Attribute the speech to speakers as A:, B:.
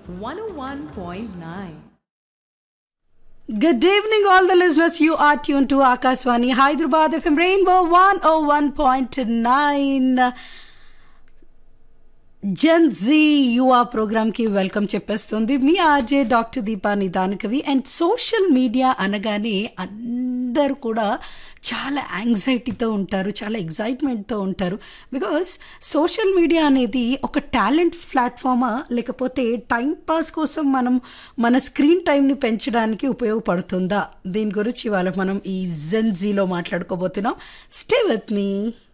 A: 101.9.
B: Good evening, all the listeners. You are tuned to Akaswani Hyderabad FM Rainbow 101.9. Gen Z Yuva ప్రోగ్రామ్కి welcome చెప్పేస్తుంది మీ RJ doctor Deepa Nidanakavi and social media అనగానే అందరూ కూడా చాలా యాంగ్జైటీతో ఉంటారు చాలా ఎగ్జైట్మెంట్తో ఉంటారు బికాస్ సోషల్ మీడియా అనేది ఒక టాలెంట్ ప్లాట్ఫామా లేకపోతే టైం పాస్ కోసం మనం మన స్క్రీన్ టైంని పెంచడానికి ఉపయోగపడుతుందా దీని గురించి ఇవాళ మనం ఈ జెన్ జీలో మాట్లాడుకోబోతున్నాం స్టే విత్ మీ